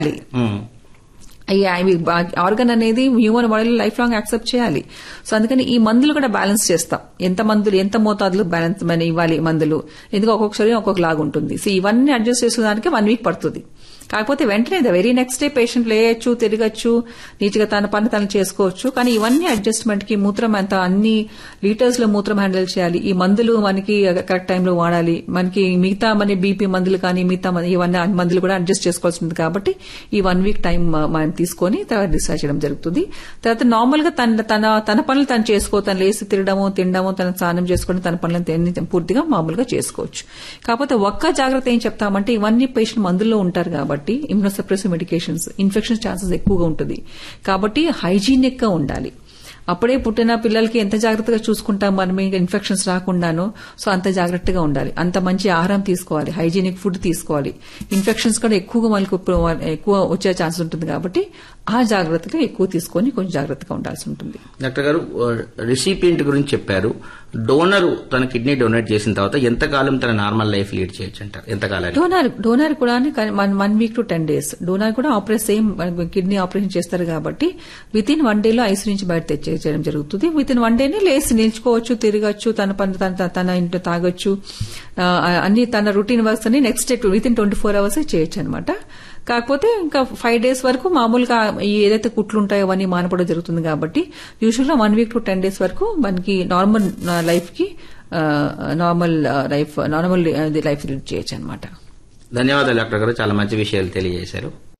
ఉమ్. అవి ఆర్గన్ అనేది హ్యూమన్ బాడీలో లైఫ్ లాంగ్ యాక్సెప్ట్ చేయాలి సో అందుకని ఈ మందులు కూడా బ్యాలెన్స్ చేస్తాం ఎంత మందులు ఎంత మోతాదులో బ్యాలెన్స్ మన ఇవ్వాలి మందులు ఎందుకు ఒక్కొక్క శరీరం ఒక్కొక్క లాగా ఉంటుంది సో ఇవన్నీ అడ్జస్ట్ చేసుకోవడానికి వన్ వీక్ పడుతుంది కాకపోతే వెంటనే the very next day patient లేయచ్చు తిరగచ్చు నీట్గా తన పని తను చేసుకోవచ్చు కానీ ఇవన్నీ అడ్జస్ట్మెంట్ కి మూత్రం ఎంత అన్ని లీటర్స్ లో మూత్రం హ్యాండిల్ చేయాలి ఈ మందులు మనకి కరెక్ట్ టైంలో వాడాలి మనకి మిగతా మన బీపీ మందులు కానీ మిగతా మన- ఇవన్నీ అన్ని మందులు కూడా అడ్జస్ట్ చేసుకోవాల్సి ఉంటుంది కాబట్టి ఈ వన్ వీక్ టైం మనం తీసుకొని తర్వాత డిశ్చార్జ్ చేయడం జరుగుతుంది తర్వాత నార్మల్ గా తన తన తన పనులు తను చేసుకో తను లేసి తిరగడము తినడము తన స్నానం చేసుకోవడం తన పనులను తను పూర్తిగా మామూలుగా చేసుకోవచ్చు కాకపోతే ఒక్క జాగ్రత్త ఏం చెప్తామంటే ఇవన్నీ పేషెంట్ మందుల్లో ఉంటారు కాబట్టి ఇమ్యూనోసప్రెసివ్ మెడికేషన్స్ ఇన్ఫెక్షన్ ఛాన్సెస్ ఎక్కువగా ఉంటుంది కాబట్టి హైజీనిక్ గా ఉండాలి అప్పుడే పుట్టిన పిల్లలకి ఎంత జాగ్రత్తగా చూసుకుంటాం మనం ఇంకా ఇన్ఫెక్షన్స్ రాకుండాను సో అంత జాగ్రత్తగా ఉండాలి అంత మంచి ఆహారం తీసుకోవాలి హైజీనిక్ ఫుడ్ తీసుకోవాలి ఇన్ఫెక్షన్స్ కూడా ఎక్కువగా మనకు ఇప్పుడు ఎక్కువ వచ్చే ఛాన్స్ ఉంటుంది కాబట్టి ఆ జాగ్రత్తగా ఎక్కువ తీసుకొని కొంచెం జాగ్రత్తగా ఉండాల్సి ఉంటుంది డాక్టర్ గారు రిసిపియంట్ గురించి చెప్పారు డోనర్ తన కిడ్నీ డొనేట్ చేసిన తర్వాత ఎంతకాలం తన నార్మల్ లైఫ్ లీడ్ చేయొచ్చు అంటారు ఎంతకాలం డోనార్ డోనార్ కూడా one week to ten days donor కూడా ఆపరేషన్ సేమ్ కిడ్నీ ఆపరేషన్ చేస్తారు కాబట్టి విత్ ఇన్ వన్ డేలో ఐసీ నుంచి బయట తెచ్చే చేయడం జరుగుతుంది విత్ ఇన్ వన్ డేనే లేసి నిల్చుకోవచ్చు తిరగచ్చు తన పని తన తన ఇంట్లో తాగొచ్చు ఆ, అన్ని తన రొటీన్ వర్క్స్ అన్ని next day within twenty four hours చేయొచ్చు అనమాట కాకపోతే ఇంకా ఫైవ్ డేస్ వరకు మామూలుగా ఈ ఏదైతే కుట్లు ఉంటాయో అవన్నీ మానపడం జరుగుతుంది కాబట్టి యూజువల్ గా one week to ten days వరకు మనకి నార్మల్ లైఫ్ కి normal life normal life lead చేయొచ్చు అనమాట ధన్యవాదాలు డాక్టర్ గారు చాలా మంచి విషయాలు తెలియజేశారు